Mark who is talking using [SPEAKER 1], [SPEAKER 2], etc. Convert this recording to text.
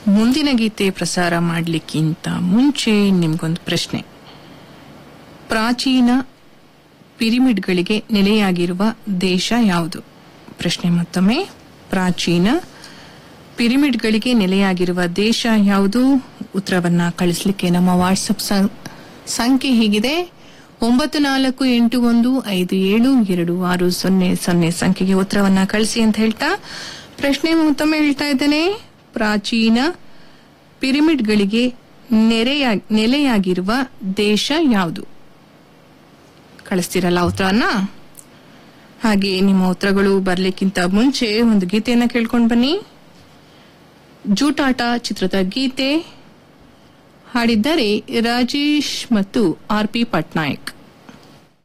[SPEAKER 1] ಮುಂದಿನ ಗೀತೆ ಪ್ರಸಾರ ಮಾಡಲಿಕ್ಕಿಂತ ಮುಂಚೆ ನಿಮ್ಗೊಂದು ಪ್ರಶ್ನೆ ಪ್ರಾಚೀನ ಪಿರಿಮಿಡ್ಗಳಿಗೆ ನೆಲೆಯಾಗಿರುವ ದೇಶ ಯಾವುದು ಪ್ರಶ್ನೆ ಮತ್ತೊಮ್ಮೆ ಪ್ರಾಚೀನ ಪಿರಿಮಿಡ್ಗಳಿಗೆ ನೆಲೆಯಾಗಿರುವ ದೇಶ ಯಾವುದು ಉತ್ತರವನ್ನ ಕಳಿಸ್ಲಿಕ್ಕೆ ನಮ್ಮ ವಾಟ್ಸಪ್ ಸಂ- ಸಂಖ್ಯೆ ಹೀಗಿದೆ ಒಂಬತ್ತು ನಾಲ್ಕು ಎಂಟು ಒಂದು ಐದು ಏಳು ಎರಡು ಆರು ಸೊನ್ನೆ ಸೊನ್ನೆ ಸಂಖ್ಯೆಗೆ ಉತ್ತರವನ್ನ ಕಳಿಸಿ ಅಂತ ಹೇಳ್ತಾ ಪ್ರಶ್ನೆ ಮತ್ತೊಮ್ಮೆ ಹೇಳ್ತಾ ಇದ್ದೇನೆ ಪ್ರಾಚೀನ ಪಿರಿಮಿಡ್ಗಳಿಗೆ ನೆರೆಯ ನೆಲೆಯಾಗಿರುವ ದೇಶ ಯಾವುದು ಕಳಿಸ್ತೀರಲ್ಲ ಉತ್ತರವನ್ನ ಹಾಗೆ ನಿಮ್ಮ ಉತ್ತರಗಳು ಬರ್ಲಿಕ್ಕಿಂತ ಮುಂಚೆ ಒಂದು ಗೀತೆಯನ್ನ ಕೇಳ್ಕೊಂಡು ಬನ್ನಿ ಜೂಟಾಟ ಚಿತ್ರದ ಗೀತೆ ಹಾಡಿದ್ದಾರೆ ರಾಜೇಶ್ ಮತ್ತು ಆರ್ ಪಿ ಪಟ್ನಾಯಕ್